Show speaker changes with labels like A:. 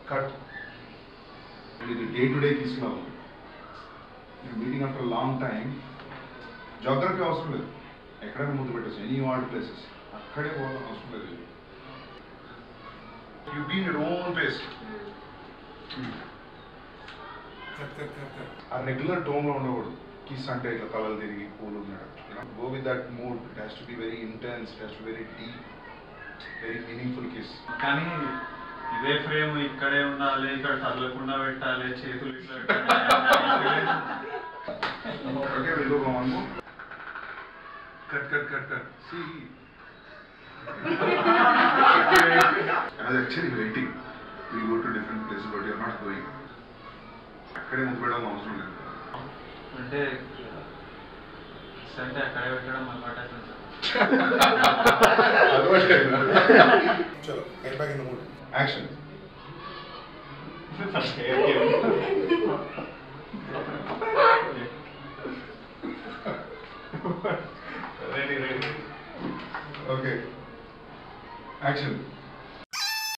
A: cut ఇది day to day తీసుకున్నావు meeting after long time geography అవసరం లేదు ఎక్కడైనా ముందు పెట్టచ్చు ఎనీ వార్డ్ ప్లేసెస్ అక్కడే పోవాలని అవసరం లేదు you been your own place ఆ రెగ్యులర్ టోన్లో ఉండకూడదు కిస్ అంటే ఇట్లా కలలు తిరిగి పూలు ఉన్నాడు go with that mood it has to be very intense it has to very deep very meaningful kiss
B: కానీ ఇదే ఫ్రేమ్ ఇక్కడే ఉండాలి ఇక్కడ కదలకుండా పెట్టాలి చేతులు ఇట్లా పెట్టాలి
A: okay will go on cut cut cut cut see అది actually waiting will go to different places but you're not going అక్కడే ముందు పెట్టడం అవసరం లేదు
B: అంటే అంటే అక్కడే పెట్టడం అలవాటు అవుతుంది
A: చలో get back in the mood action
B: ready ready
A: okay action